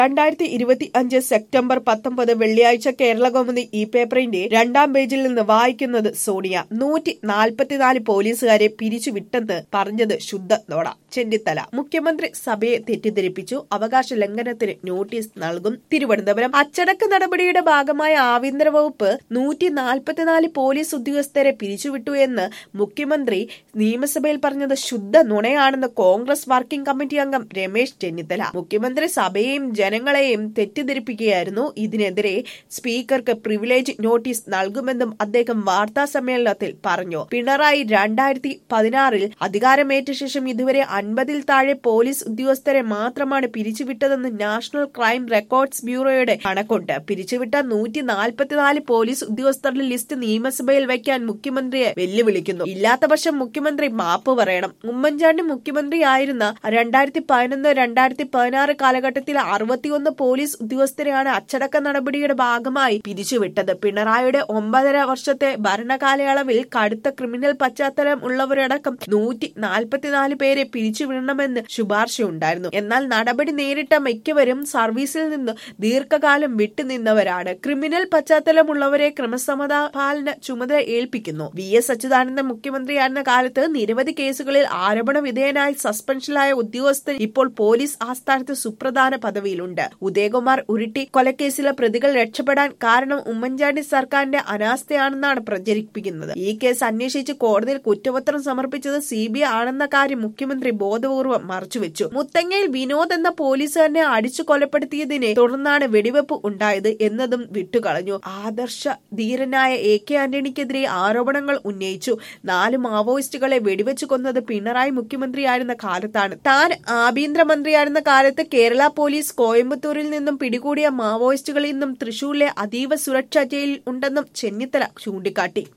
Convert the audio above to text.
രണ്ടായിരത്തി ഇരുപത്തി അഞ്ച് സെപ്റ്റംബർ പത്തൊമ്പത് വെള്ളിയാഴ്ച കേരള കൗമുദി ഈ പേപ്പറിന്റെ രണ്ടാം പേജിൽ നിന്ന് വായിക്കുന്നത് സോണിയ നൂറ്റി നാൽപ്പത്തിനാല് പോലീസുകാരെ പിരിച്ചുവിട്ടെന്ന് പറഞ്ഞത് ശുദ്ധ നോട ചെന്നിത്തല മുഖ്യമന്ത്രി സഭയെ തെറ്റിദ്ധരിപ്പിച്ചു അവകാശ ലംഘനത്തിന് നോട്ടീസ് നൽകും തിരുവനന്തപുരം അച്ചടക്ക നടപടിയുടെ ഭാഗമായ ആഭ്യന്തര വകുപ്പ് നൂറ്റി നാൽപ്പത്തിനാല് പോലീസ് ഉദ്യോഗസ്ഥരെ പിരിച്ചുവിട്ടു എന്ന് മുഖ്യമന്ത്രി നിയമസഭയിൽ പറഞ്ഞത് ശുദ്ധ നുണയാണെന്ന് കോൺഗ്രസ് വർക്കിംഗ് കമ്മിറ്റി അംഗം രമേശ് ചെന്നിത്തല മുഖ്യമന്ത്രി സഭയെയും ജനങ്ങളെയും തെറ്റിദ്ധരിപ്പിക്കുകയായിരുന്നു ഇതിനെതിരെ സ്പീക്കർക്ക് പ്രിവിലേജ് നോട്ടീസ് നൽകുമെന്നും അദ്ദേഹം വാർത്താ സമ്മേളനത്തിൽ പറഞ്ഞു പിണറായി രണ്ടായിരത്തി പതിനാറിൽ അധികാരമേറ്റ ശേഷം ഇതുവരെ അൻപതിൽ താഴെ പോലീസ് ഉദ്യോഗസ്ഥരെ മാത്രമാണ് പിരിച്ചുവിട്ടതെന്ന് നാഷണൽ ക്രൈം റെക്കോർഡ്സ് ബ്യൂറോയുടെ കണക്കുണ്ട് പിരിച്ചുവിട്ട നൂറ്റി നാൽപ്പത്തിനാല് പോലീസ് ഉദ്യോഗസ്ഥരുടെ ലിസ്റ്റ് നിയമസഭയിൽ വയ്ക്കാൻ മുഖ്യമന്ത്രിയെ വെല്ലുവിളിക്കുന്നു ഇല്ലാത്ത പക്ഷം മുഖ്യമന്ത്രി മാപ്പ് പറയണം ഉമ്മൻചാണ്ടി മുഖ്യമന്ത്രിയായിരുന്ന രണ്ടായിരത്തി പതിനൊന്ന് രണ്ടായിരത്തി പതിനാറ് കാലഘട്ടത്തിൽ അറുപത്തിയൊന്ന് പോലീസ് ഉദ്യോഗസ്ഥരെയാണ് അച്ചടക്ക നടപടിയുടെ ഭാഗമായി പിരിച്ചുവിട്ടത് പിണറായിയുടെ ഒമ്പതര വർഷത്തെ ഭരണകാലയളവിൽ കടുത്ത ക്രിമിനൽ പശ്ചാത്തലം ഉള്ളവരടക്കം നൂറ്റി നാൽപ്പത്തിനാല് പേരെ പിരിച്ചുവിടണമെന്ന് ശുപാർശയുണ്ടായിരുന്നു എന്നാൽ നടപടി നേരിട്ട മിക്കവരും സർവീസിൽ നിന്ന് ദീർഘകാലം വിട്ടുനിന്നവരാണ് ക്രിമിനൽ പശ്ചാത്തലമുള്ളവരെ ക്രമസമാധാന ചുമതല ഏൽപ്പിക്കുന്നു വി എസ് അച്യുതാനന്ദൻ മുഖ്യമന്ത്രിയായിരുന്ന കാലത്ത് നിരവധി കേസുകളിൽ ആരോപണ വിധേയനായി സസ്പെൻഷനിലായ ഉദ്യോഗസ്ഥൻ ഇപ്പോൾ പോലീസ് ആസ്ഥാനത്ത് സുപ്രധാന പദവിയിലുണ്ട് ഉദയകുമാർ ഉരുട്ടി കൊലക്കേസിലെ പ്രതികൾ രക്ഷപ്പെടാൻ കാരണം ഉമ്മൻചാണ്ടി സർക്കാരിന്റെ അനാസ്ഥയാണെന്നാണ് പ്രചരിപ്പിക്കുന്നത് ഈ കേസ് അന്വേഷിച്ച് കോടതിയിൽ കുറ്റപത്രം സമർപ്പിച്ചത് സി ബി ഐ ആണെന്ന കാര്യം മുഖ്യമന്ത്രി ബോധപൂർവ്വം മറച്ചുവെച്ചു മുത്തങ്ങയിൽ വിനോദ് എന്ന പോലീസുകാരനെ അടിച്ചു കൊലപ്പെടുത്തിയതിനെ തുടർന്നാണ് വെടിവെപ്പ് ഉണ്ടായത് എന്നതും വിട്ടുകളഞ്ഞു ആദർശ ധീരനായ എ കെ ആന്റണിക്കെതിരെ ആരോപണങ്ങൾ ഉന്നയിച്ചു നാല് മാവോയിസ്റ്റുകളെ വെടിവെച്ചു കൊന്നത് പിണറായി മുഖ്യമന്ത്രിയായിരുന്ന കാലത്താണ് താൻ ആഭ്യന്തരമന്ത്രിയായിരുന്ന കാലത്ത് കേരള പോലീസ് കോയമ്പത്തൂരിൽ നിന്നും പിടികൂടിയ മാവോയിസ്റ്റുകളിൽ നിന്നും തൃശൂരിലെ അതീവ സുരക്ഷാ ജയിലിൽ ഉണ്ടെന്നും ചെന്നിത്തല ചൂണ്ടിക്കാട്ടി